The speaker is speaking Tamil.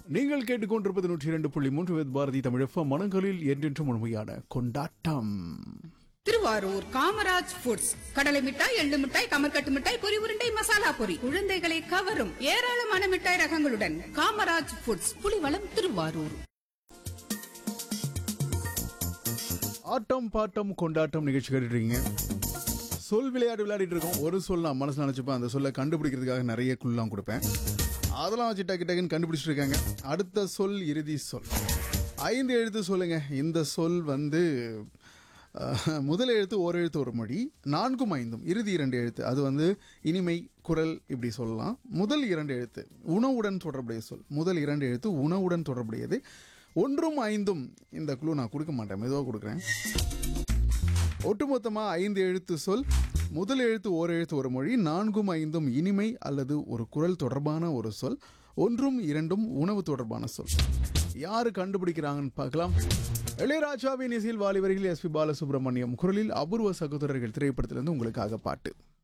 நீங்கள் கேட்டுக்கொண்டிருப்பது நூற்றி இரண்டு புள்ளி மூன்று வித் பாரதி தமிழப்ப மனங்களில் என்றென்றும் உண்மையான கொண்டாட்டம் திருவாரூர் காமராஜ் ஃபுட்ஸ் கடலை மிட்டாய் எள்ளு மிட்டாய் கமர்கட்டு மிட்டாய் பொரி உருண்டை மசாலா பொரி குழந்தைகளை கவரும் ஏராளமான மிட்டாய் ரகங்களுடன் காமராஜ் ஃபுட்ஸ் புலிவளம் திருவாரூர் ஆட்டம் பாட்டம் கொண்டாட்டம் நிகழ்ச்சி கேட்டுருக்கீங்க சொல் விளையாட்டு விளையாடிட்டு இருக்கோம் ஒரு சொல் நான் மனசுல நினைச்சுப்பேன் அந்த சொல்லை கண்டுபிடிக்கிறதுக்காக நிறைய குள்ளாம் கொடுப்பேன் அதெல்லாம் வச்சு டக்கு டக்குன்னு கண்டுபிடிச்சிட்டு இருக்காங்க அடுத்த சொல் இறுதி சொல் ஐந்து எழுத்து சொல்லுங்க இந்த சொல் வந்து அஹ், முதல் எழுத்து ஒரு எழுத்து ஒரு மொழி நான்கும் ஐந்தும் இறுதி இரண்டு எழுத்து அது வந்து இனிமை குரல் இப்படி சொல்லலாம் முதல் இரண்டு எழுத்து உணவுடன் தொடர்புடைய சொல் முதல் இரண்டு எழுத்து உணவுடன் தொடர்புடையது ஒன்றும் ஐந்தும் இந்த குழு நான் கொடுக்க மாட்டேன் மெதுவாக கொடுக்குறேன் ஒட்டுமொத்தமாக ஐந்து எழுத்து சொல் முதல் எழுத்து ஓர் எழுத்து ஒரு மொழி நான்கும் ஐந்தும் இனிமை அல்லது ஒரு குரல் தொடர்பான ஒரு சொல் ஒன்றும் இரண்டும் உணவு தொடர்பான சொல் யாரு கண்டுபிடிக்கிறாங்கன்னு பார்க்கலாம் இளையராஜாவின் இசையில் வாலிவரிகள் எஸ் பி பாலசுப்ரமணியம் குரலில் அபூர்வ சகோதரர்கள் திரைப்படத்திலிருந்து உங்களுக்காக பாட்டு